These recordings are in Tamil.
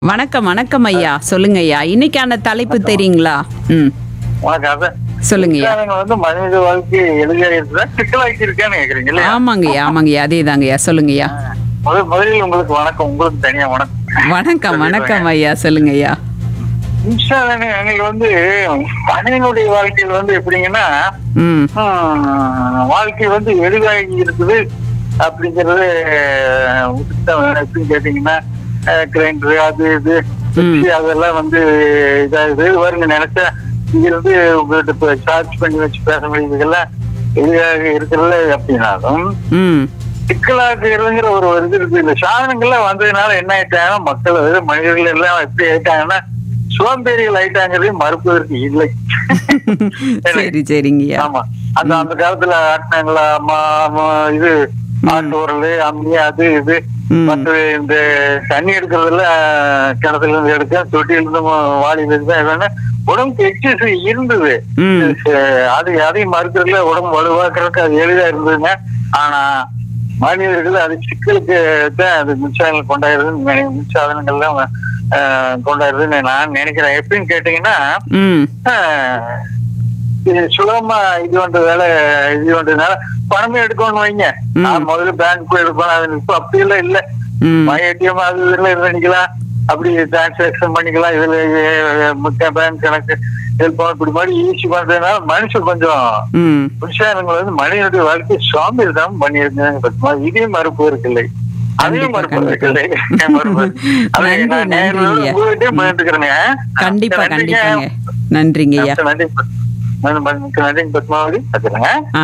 வணக்கம் வணக்கம் ஐயா சொல்லுங்க ஐயா இன்னைக்கான தலைப்பு தெரியுங்களா ம் உனக்கு அதான் சொல்லுங்க ஐயா விஞ்ஞானங்கள் வந்து மனித வாழ்க்கை எளிதா இருக்குதா சிக்கலாக்கி இருக்கான்னு கேக்குறீங்க இல்லையா ஆமாங்க ஐயா ஆமாங்க ஐயா அதே தாங்க ஐயா சொல்லுங்க ஐயா முதல் முதலில் உங்களுக்கு வணக்கம் உங்களுக்கு தனியா வணக்கம் வணக்கம் வணக்கம் ஐயா சொல்லுங்க ஐயா மின்சாரங்கள் வந்து மனிதனுடைய வாழ்க்கையில் வந்து எப்படிங்கன்னா ம் ஹம், வாழ்க்கை வந்து எளிதாகி இருக்குது அப்படிங்கறது உத்தமம். எப்படின்னு கேட்டீங்கன்னா கிரைண்டர் அது இது மிக்ஸி அதெல்லாம் வந்து இதாகுது வருங்க நினைச்சா இங்க இருந்து உங்கள்கிட்ட இப்ப சார்ஜ் பண்ணி வச்சு பேச முடியுதுக்கெல்லாம் எளிதாக இருக்கிறது அப்படின்னாலும் ம் சிக்கலாக இருங்கிற ஒரு ஒரு இது இருக்கு இந்த சாதனங்கள்லாம் வந்ததுனால என்ன ஆயிட்டாங்கன்னா மக்கள் அதாவது மனிதர்கள் எல்லாம் எப்படி ஆயிட்டாங்கன்னா சோம்பேறிகள் ஆயிட்டாங்கிறது மறுப்பதற்கு இல்லை சரி சரிங்க ஐயா ஆமா அந்த அந்த காலத்துல ஆட்டினாங்களா அம்மா அம்மா, இது ஆட்டு உரல் அம்மி அது இது ம். மற்ற இந்த தண்ணி எடுக்கிறதுல கிணத்துல இருந்து எடுக்க தொட்டியில இருந்து வாளியில இருந்து எதுனா உடம்புக்கு எக்ஸசைஸ் இருந்தது ம் அஹ் அது அதையும் மறுக்கிறதுல உடம்பு வலுவாக்குறதுக்கு அது எளிதா இருந்ததுங்க ஆனா மனிதர்கள் அது சிக்கலுக்கு தான் அது மின்சாரங்கள் கொண்டாடுறதுன்னு நினை- மின்சாதனங்கள்லாம் அஹ், கொண்டாடுறதுன்னு நான் நினைக்கிறேன் எப்படின்னு கேட்டீங்கன்னா ம் ஆஹ் இது சுலபமா இது பண்றதால இது பண்றதுனால பணமே எடுக்கணும்னு வைங்க ம். நான் முதல்ல பேங்க் போய் எடுப்பேன் அது இப்ப அப்படி எல்லாம் இல்ல ம் ஏடிஎம் அது இதுல இது பண்ணிக்கலாம் அப்படி டிரான்சாக்சன் பண்ணிக்கலாம் இதுல முக்கிய பேங்க் கணக்கு ஹெல்ப் இப்படி மாதிரி ஈஸி பண்றதுனால மனுஷன் கொஞ்சம் ம் விஷயங்கள் வந்து மனிதனுடைய வாழ்க்கை சோம்பேறிதான் பண்ணியிருந்தாங்க பத்மா இதையும் மறுப்பு இருக்குல்லை அதையும் கண்டிப்பா, மறுப்பு இருக்குல்லை மறுப்பு அதை நன்றி, நான் நன்றி நேரில் ஐயா. உங்ககிட்டயே பண்ணிட்டுக்கிறேங்க கண்டிப்பா நன்றிங்க. கண்டிப்பாங்க நன்றிங்க ஐயா நன்றி நன்றி நன்றி பத்மாவதி வச்சுருங்க ஆ.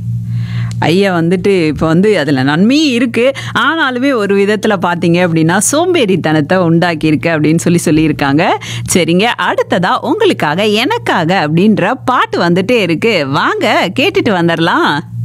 ஐயா வந்துட்டு இப்போ வந்து அதில் நன்மையும் இருக்குது ஆனாலுமே ஒரு விதத்தில் பார்த்தீங்க அப்படின்னா சோம்பேறித்தனத்தை உண்டாக்கியிருக்கு அப்படின்னு சொல்லி சொல்லியிருக்காங்க சரிங்க அடுத்ததா உங்களுக்காக எனக்காக அப்படின்ற பாட்டு வந்துட்டே இருக்கு வாங்க கேட்டுட்டு வந்துடலாம்